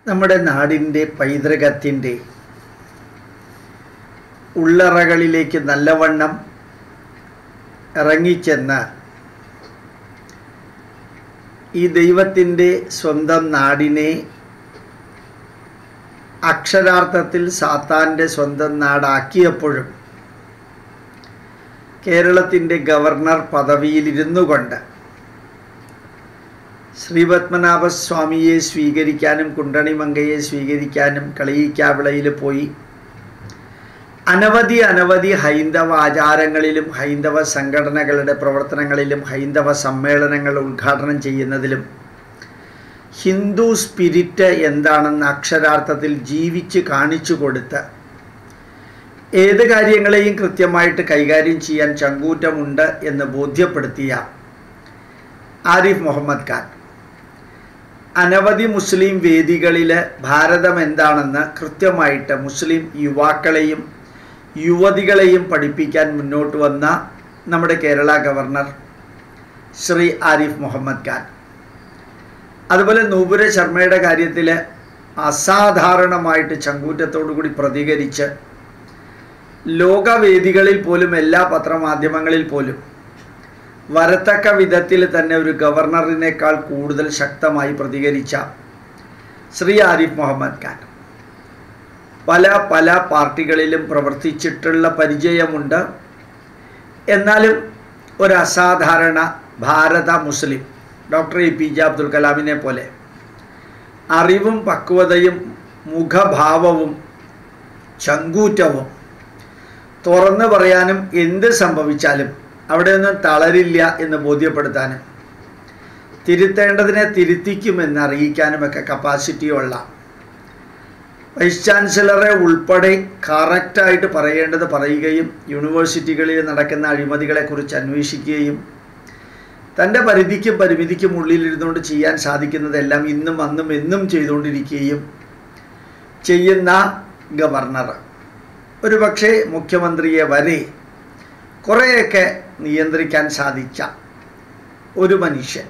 നമ്മുടെ നാടിൻ്റെ പൈതൃകത്തിൻ്റെ ഉള്ളറകളിലേക്ക് നല്ലവണ്ണം ഇറങ്ങിച്ചെന്ന് ഈ ദൈവത്തിൻ്റെ സ്വന്തം നാടിനെ അക്ഷരാർത്ഥത്തിൽ സാത്താൻ്റെ സ്വന്തം നാടാക്കിയപ്പോഴും കേരളത്തിൻ്റെ ഗവർണർ പദവിയിലിരുന്നു കൊണ്ട് ശ്രീപത്മനാഭസ്വാമിയെ സ്വീകരിക്കാനും കുണ്ടണിമങ്കയെ സ്വീകരിക്കാനും കളിയിക്കാവിളയിൽ പോയി അനവധി അനവധി ഹൈന്ദവ ആചാരങ്ങളിലും ഹൈന്ദവ സംഘടനകളുടെ പ്രവർത്തനങ്ങളിലും ഹൈന്ദവ സമ്മേളനങ്ങൾ ഉദ്ഘാടനം ചെയ്യുന്നതിലും ഹിന്ദു സ്പിരിറ്റ് എന്താണെന്ന് അക്ഷരാർത്ഥത്തിൽ ജീവിച്ച് കാണിച്ചു കൊടുത്ത് ഏത് കാര്യങ്ങളെയും കൃത്യമായിട്ട് കൈകാര്യം ചെയ്യാൻ ചങ്കൂറ്റമുണ്ട് എന്ന് ബോധ്യപ്പെടുത്തിയ ആരിഫ് മുഹമ്മദ് ഖാൻ അനവധി മുസ്ലിം വേദികളിൽ ഭാരതം എന്താണെന്ന് കൃത്യമായിട്ട് മുസ്ലിം യുവാക്കളെയും യുവതികളെയും പഠിപ്പിക്കാൻ മുന്നോട്ട് വന്ന നമ്മുടെ കേരള ഗവർണർ ശ്രീ ആരിഫ് മുഹമ്മദ് ഖാൻ അതുപോലെ നൂപുര ശർമ്മയുടെ കാര്യത്തിൽ അസാധാരണമായിട്ട് ചങ്കൂറ്റത്തോടു കൂടി പ്രതികരിച്ച് ലോകവേദികളിൽ പോലും എല്ലാ പത്രമാധ്യമങ്ങളിൽ പോലും വരത്തക്ക വിധത്തിൽ തന്നെ ഒരു ഗവർണറിനേക്കാൾ കൂടുതൽ ശക്തമായി പ്രതികരിച്ച ശ്രീ ആരിഫ് മുഹമ്മദ് ഖാൻ പല പല പാർട്ടികളിലും പ്രവർത്തിച്ചിട്ടുള്ള പരിചയമുണ്ട് എന്നാലും ഒരു അസാധാരണ ഭാരത മുസ്ലിം doctor A P J Abdul കലാമിനെ പോലെ അറിവും പക്വതയും മുഖഭാവവും ചങ്കൂറ്റവും തുറന്നു പറയാനും എന്ത് സംഭവിച്ചാലും അവിടെ ഒന്നും തളരില്ല എന്ന് ബോധ്യപ്പെടുത്താനും തിരുത്തേണ്ടതിനെ തിരുത്തിക്കുമെന്ന് അറിയിക്കാനുമൊക്കെ കപ്പാസിറ്റിയുള്ള വൈസ് ചാൻസലറെ ഉൾപ്പെടെ കറക്റ്റായിട്ട് പറയേണ്ടത് പറയുകയും യൂണിവേഴ്സിറ്റികളിൽ നടക്കുന്ന അഴിമതികളെക്കുറിച്ച് അന്വേഷിക്കുകയും തൻ്റെ പരിധിക്കും പരിമിതിക്കും ഉള്ളിലിരുന്നുകൊണ്ട് ചെയ്യാൻ സാധിക്കുന്നതെല്ലാം ഇന്നും അന്നും എന്നും ചെയ്തുകൊണ്ടിരിക്കുകയും ചെയ്യുന്ന ഗവർണർ ഒരു പക്ഷേ മുഖ്യമന്ത്രിയെ വരെ കുറേയൊക്കെ നിയന്ത്രിക്കാൻ സാധിച്ച ഒരു മനുഷ്യൻ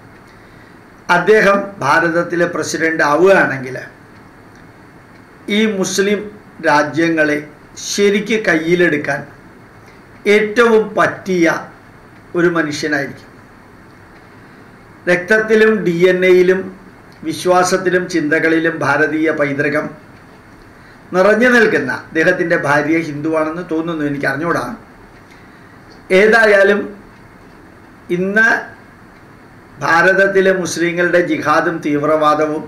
അദ്ദേഹം ഭാരതത്തിലെ പ്രസിഡൻ്റ് ആവുകയാണെങ്കിൽ ഈ മുസ്ലിം രാജ്യങ്ങളെ ശരിക്ക് കയ്യിലെടുക്കാൻ ഏറ്റവും പറ്റിയ ഒരു മനുഷ്യനായിരിക്കും രക്തത്തിലും ഡി എൻ എയിലും വിശ്വാസത്തിലും ചിന്തകളിലും ഭാരതീയ പൈതൃകം നിറഞ്ഞു നിൽക്കുന്ന അദ്ദേഹത്തിൻ്റെ ഭാര്യ ഹിന്ദുവാണെന്ന് തോന്നുന്നു എനിക്ക് അറിഞ്ഞൂടാ ഏതായാലും ഇന്ന് ഭാരതത്തിലെ മുസ്ലിങ്ങളുടെ ജിഹാദും തീവ്രവാദവും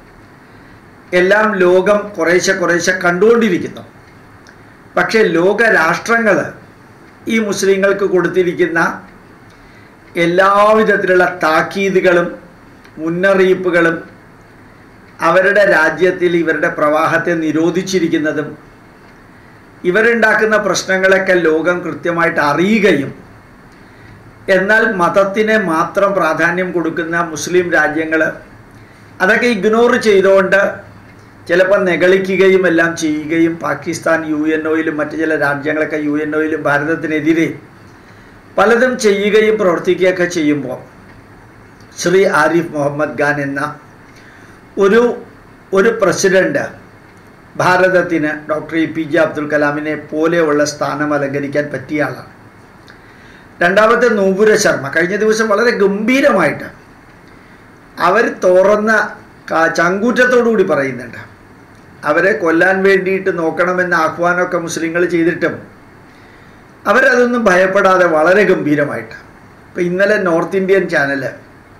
എല്ലാം ലോകം കുറേശ്ശെ കുറേശ്ശെ കണ്ടുകൊണ്ടിരിക്കുന്നു പക്ഷേ ലോക രാഷ്ട്രങ്ങൾ ഈ മുസ്ലിങ്ങൾക്ക് കൊടുത്തിരിക്കുന്ന എല്ലാവിധത്തിലുള്ള താക്കീതുകളും മുന്നറിയിപ്പുകളും അവരുടെ രാജ്യത്തിൽ ഇവരുടെ പ്രവാഹത്തെ നിരോധിച്ചിരിക്കുന്നതും ഇവരുണ്ടാക്കുന്ന പ്രശ്നങ്ങളൊക്കെ ലോകം കൃത്യമായിട്ട് അറിയുകയും എന്നാൽ മതത്തിനെ മാത്രം പ്രാധാന്യം കൊടുക്കുന്ന മുസ്ലിം രാജ്യങ്ങൾ അതൊക്കെ ഇഗ്നോർ ചെയ്തുകൊണ്ട് ചിലപ്പോൾ നെകളിക്കുകയും എല്ലാം ചെയ്യുകയും പാകിസ്ഥാൻ യു എൻ ഒയിലും മറ്റു ചില രാജ്യങ്ങളൊക്കെ യു എൻ ഒയിലും ഭാരതത്തിനെതിരെ പലതും ചെയ്യുകയും പ്രവർത്തിക്കുകയൊക്കെ ചെയ്യുമ്പോൾ ശ്രീ ആരിഫ് മുഹമ്മദ് ഖാൻ എന്ന ഒരു ഒരു പ്രസിഡന്റ് ഭാരതത്തിന് doctor A P J Abdul കലാമിനെ പോലെയുള്ള സ്ഥാനം അലങ്കരിക്കാൻ പറ്റിയ ആളാണ് രണ്ടാമത്തെ നൂപുര ശർമ്മ കഴിഞ്ഞ ദിവസം വളരെ ഗംഭീരമായിട്ട് അവർ തുറന്ന ചങ്കൂറ്റത്തോടു കൂടി പറയുന്നുണ്ട് അവരെ കൊല്ലാൻ വേണ്ടിയിട്ട് നോക്കണമെന്ന ആഹ്വാനമൊക്കെ മുസ്ലിങ്ങൾ ചെയ്തിട്ടും അവരതൊന്നും ഭയപ്പെടാതെ വളരെ ഗംഭീരമായിട്ട് ഇപ്പം ഇന്നലെ നോർത്ത് ഇന്ത്യൻ ചാനല്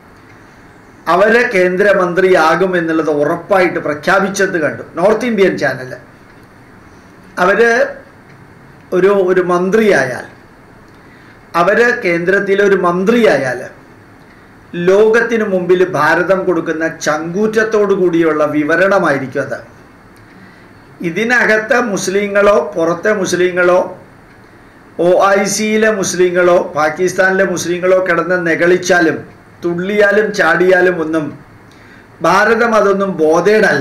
അവരെ കേന്ദ്രമന്ത്രിയാകും എന്നുള്ളത് ഉറപ്പായിട്ട് പ്രഖ്യാപിച്ചത് കണ്ടു നോർത്ത് ഇന്ത്യൻ ചാനൽ അവർ ഒരു ഒരു മന്ത്രിയായാൽ അവർ കേന്ദ്രത്തിലെ ഒരു മന്ത്രിയായാൽ ലോകത്തിന് മുമ്പിൽ ഭാരതം കൊടുക്കുന്ന ചങ്കൂറ്റത്തോടു കൂടിയുള്ള വിവരണമായിരിക്കും അത് ഇതിനകത്ത് മുസ്ലിങ്ങളോ പുറത്തെ മുസ്ലിങ്ങളോ ഒ ഐ സിയിലെ മുസ്ലിങ്ങളോ പാകിസ്ഥാനിലെ മുസ്ലിങ്ങളോ കിടന്ന് നെകളിച്ചാലും തുള്ളിയാലും ചാടിയാലും ഒന്നും ഭാരതം അതൊന്നും ബോധേടല്ല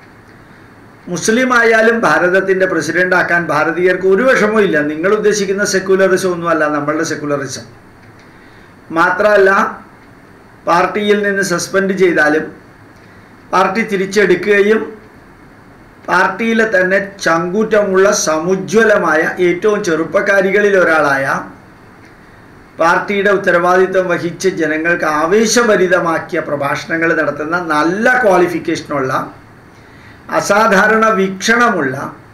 മുസ്ലിം ആയാലും ഭാരതത്തിൻ്റെ പ്രസിഡന്റ് ആക്കാൻ ഭാരതീയർക്ക് ഒരു വിഷമവും ഇല്ല നിങ്ങൾ ഉദ്ദേശിക്കുന്ന സെക്യുലറിസം ഒന്നുമല്ല നമ്മളുടെ സെക്യുലറിസം മാത്രമല്ല പാർട്ടിയിൽ നിന്ന് സസ്പെൻഡ് ചെയ്താലും പാർട്ടി തിരിച്ചെടുക്കുകയും പാർട്ടിയിലെ തന്നെ ചങ്കൂറ്റമുള്ള സമുജ്വലമായ ഏറ്റവും ചെറുപ്പക്കാരികളിൽ ഒരാളായ പാർട്ടിയുടെ ഉത്തരവാദിത്വം വഹിച്ച് ജനങ്ങൾക്ക് ആവേശഭരിതമാക്കിയ പ്രഭാഷണങ്ങൾ നടത്തുന്ന നല്ല ക്വാളിഫിക്കേഷനുള്ള അസാധാരണ വീക്ഷണമുള്ള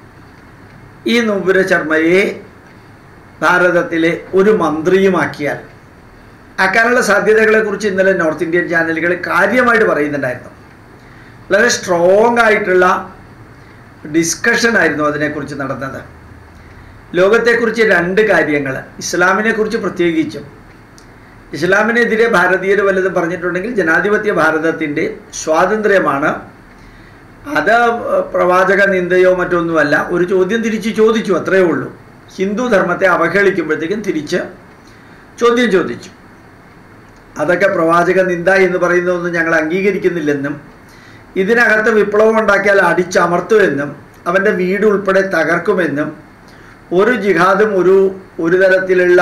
ഈ നൂപുര ശർമ്മയെ ഭാരതത്തിലെ ഒരു മന്ത്രിയുമാക്കിയാൽ ആക്കാനുള്ള സാധ്യതകളെക്കുറിച്ച് ഇന്നലെ നോർത്ത് ഇന്ത്യൻ ചാനലുകൾ കാര്യമായിട്ട് പറയുന്നുണ്ടായിരുന്നു വളരെ സ്ട്രോങ് ആയിട്ടുള്ള ഡിസ്കഷൻ ആയിരുന്നു അതിനെക്കുറിച്ച് നടന്നത് ലോകത്തെക്കുറിച്ച് രണ്ട് കാര്യങ്ങൾ ഇസ്ലാമിനെക്കുറിച്ച് പ്രത്യേകിച്ചും ഇസ്ലാമിനെതിരെ ഭാരതീയർ വല്ലതും പറഞ്ഞിട്ടുണ്ടെങ്കിൽ ജനാധിപത്യ ഭാരതത്തിൻ്റെ സ്വാതന്ത്ര്യമാണ് അത് പ്രവാചക നിന്ദയോ മറ്റൊന്നുമല്ല ഒരു ചോദ്യം തിരിച്ച് ചോദിച്ചു അത്രയേ ഉള്ളൂ ഹിന്ദു ധർമ്മത്തെ അവഹേളിക്കുമ്പോഴത്തേക്കും തിരിച്ച് ചോദ്യം ചോദിച്ചു അതൊക്കെ പ്രവാചക നിന്ദ എന്ന് പറയുന്നതൊന്നും ഞങ്ങൾ അംഗീകരിക്കുന്നില്ലെന്നും ഇതിനകത്ത് വിപ്ലവം ഉണ്ടാക്കിയാൽ അടിച്ചമർത്തുമെന്നും അവൻ്റെ വീട് ഉൾപ്പെടെ തകർക്കുമെന്നും ഒരു ജിഹാദും ഒരു ഒരു തരത്തിലുള്ള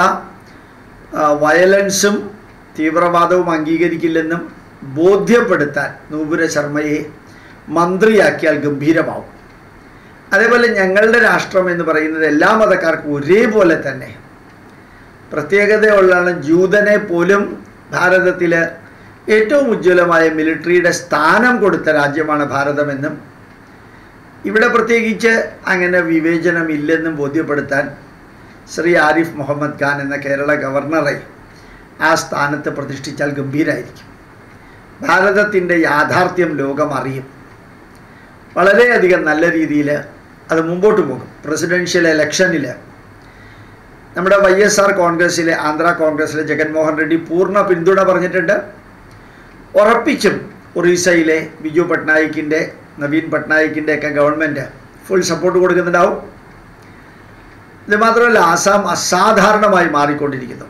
വയലൻസും തീവ്രവാദവും അംഗീകരിക്കില്ലെന്നും ബോധ്യപ്പെടുത്താൻ നൂപുര ശർമ്മയെ മന്ത്രിയാക്കിയാൽ ഗംഭീരമാവും അതേപോലെ ഞങ്ങളുടെ രാഷ്ട്രം എന്ന് പറയുന്നത് എല്ലാ മതക്കാർക്കും ഒരേപോലെ തന്നെ പ്രത്യേകതയുള്ളതാണ് ജൂതനെ പോലും ഭാരതത്തിൽ ഏറ്റവും ഉജ്ജ്വലമായ മിലിറ്ററിയുടെ സ്ഥാനം കൊടുത്ത രാജ്യമാണ് ഭാരതമെന്നും ഇവിടെ പ്രത്യേകിച്ച് അങ്ങനെ വിവേചനമില്ലെന്നും ബോധ്യപ്പെടുത്താൻ ശ്രീ ആരിഫ് മുഹമ്മദ് ഖാൻ എന്ന കേരള ഗവർണറെ ആ സ്ഥാനത്ത് പ്രതിഷ്ഠിച്ചാൽ ഗംഭീരമായിരിക്കും ഭാരതത്തിൻ്റെ യാഥാർത്ഥ്യം ലോകം അറിയും വളരെയധികം നല്ല രീതിയിൽ അത് മുമ്പോട്ട് പോകും പ്രസിഡൻഷ്യൽ ഇലക്ഷനിൽ നമ്മുടെ വൈ എസ് ആർ കോൺഗ്രസ്സിലെ ആന്ധ്ര കോൺഗ്രസ്സിലെ ജഗൻമോഹൻ റെഡ്ഡി പൂർണ്ണ പിന്തുണ പറഞ്ഞിട്ടുണ്ട് ഉറപ്പിച്ചും ഒറീസയിലെ ബിജു പട്നായിക്കിൻ്റെ നവീൻ പട്നായിക്കിൻ്റെ ഒക്കെ ഗവൺമെൻറ് ഫുൾ സപ്പോർട്ട് കൊടുക്കുന്നുണ്ടാവും ഇത് മാത്രമല്ല ആസാം അസാധാരണമായി മാറിക്കൊണ്ടിരിക്കുന്നു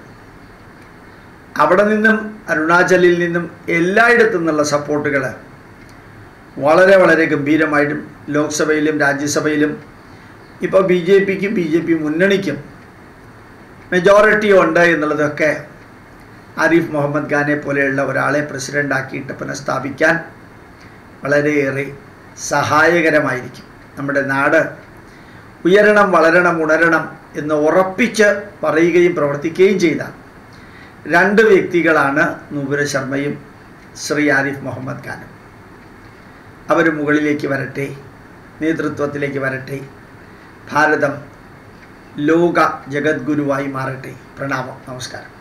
അവിടെ നിന്നും അരുണാചലിൽ നിന്നും എല്ലായിടത്തു നിന്നുള്ള സപ്പോർട്ടുകൾ വളരെ വളരെ ഗംഭീരമായിട്ടും ലോക്സഭയിലും രാജ്യസഭയിലും ഇപ്പോൾ ബി ജെ പിക്കും ബി ജെ പി മുന്നണിക്കും മെജോറിറ്റി ഉണ്ട് എന്നുള്ളതൊക്കെ ആരിഫ് മുഹമ്മദ് ഖാനെ പോലെയുള്ള ഒരാളെ പ്രസിഡൻ്റാക്കിയിട്ട് പുനഃസ്ഥാപിക്കാൻ വളരെയേറെ സഹായകരമായിരിക്കും നമ്മുടെ നാട് ഉയരണം വളരണം ഉണരണം എന്ന് ഉറപ്പിച്ച് പറയുകയും പ്രവർത്തിക്കുകയും ചെയ്ത രണ്ട് വ്യക്തികളാണ് നൂപുര ശർമ്മയും ശ്രീ ആരിഫ് മുഹമ്മദ് ഖാനും അവർ മുകളിലേക്ക് വരട്ടെ നേതൃത്വത്തിലേക്ക് വരട്ടെ ഭാരതം ലോക ജഗദ്ഗുരുവായി മാറട്ടെ പ്രണാമം നമസ്കാരം